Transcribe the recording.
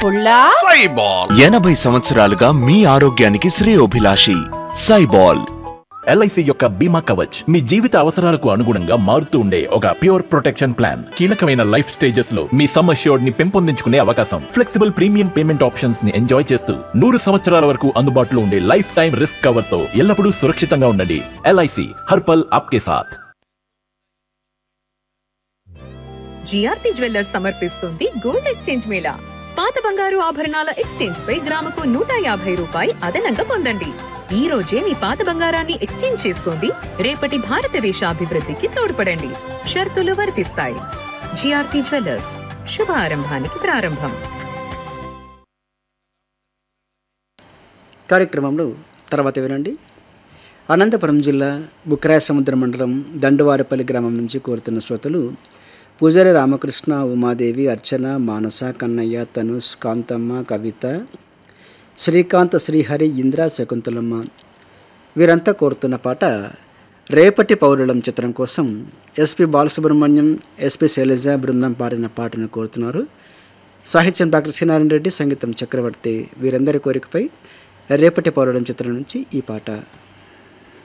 పుల్లా సైబాల్ ఎనభై సంవత్సరాలుగా మీ ఆరోగ్యానికి శ్రేయోభిలాషి సైబాల్ ఎల్ఐసి యొక్క బీమా కవచ్ మీ జీవిత అవసరాలకు అనుగుణంగా మారుతూ ఉండే ఒక ప్యూర్ ప్రొటెక్షన్ ప్లాన్ కీలకమైన లైఫ్ స్టేజెస్ లో మీ సమ్ అష్యూర్డ్ ని పెంపొందించుకునే అవకాశం ఫ్లెక్సిబుల్ ప్రీమియం పేమెంట్ ఆప్షన్స్ ని ఎంజాయ్ చేస్తూ నూరు సంవత్సరాల వరకు అందుబాటులో ఉండే లైఫ్ టైం రిస్క్ కవర్ తో ఎల్లప్పుడూ సురక్షితంగా ఉండండి ఎల్ఐసి హర్పల్ ఆప్కే సాథ్ జిఆర్పి జ్యువెల్లర్స్ సమర్పిస్తుంది గోల్డ్ ఎక్స్చేంజ్ మేళా పాత బంగారు ఆభరణాల ఎక్స్చేంజ్ పై గ్రాముకు నూట యాభై రూపాయి అదనంగా పొందండి ఈ రోజే మీ పాత బంగారాన్ని ఎక్స్చేంజ్ చేసుకోండి రేపటి భారతదేశ అభివృద్ధికి తోడ్పడండి షరతులు వర్తిస్తాయి జిఆర్పి జ్యువెల్లర్స్ శుభారంభానికి ప్రారంభం కార్యక్రమంలో తర్వాత వినండి అనంతపురం జిల్లా బుక్రాయ సముద్ర మండలం దండువారిపల్లి గ్రామం నుంచి కోరుతున్న శ్రోతలు పూజారి రామకృష్ణ ఉమాదేవి అర్చన మానస కన్నయ్య తనుష్ కాంతమ్మ కవిత శ్రీకాంత్ శ్రీహరి ఇంద్ర శకుంతలమ్మ వీరంతా కోరుతున్న పాట రేపటి పౌరులం చిత్రం కోసం ఎస్పి బాలసుబ్రహ్మణ్యం ఎస్పి శైలజ బృందం పాడిన పాటను కోరుతున్నారు సాహిత్యం డాక్టర్ శ్రీనారాయణ రెడ్డి సంగీతం చక్రవర్తి వీరందరి కోరికపై రేపటి పౌరుడం చిత్రం నుంచి ఈ పాట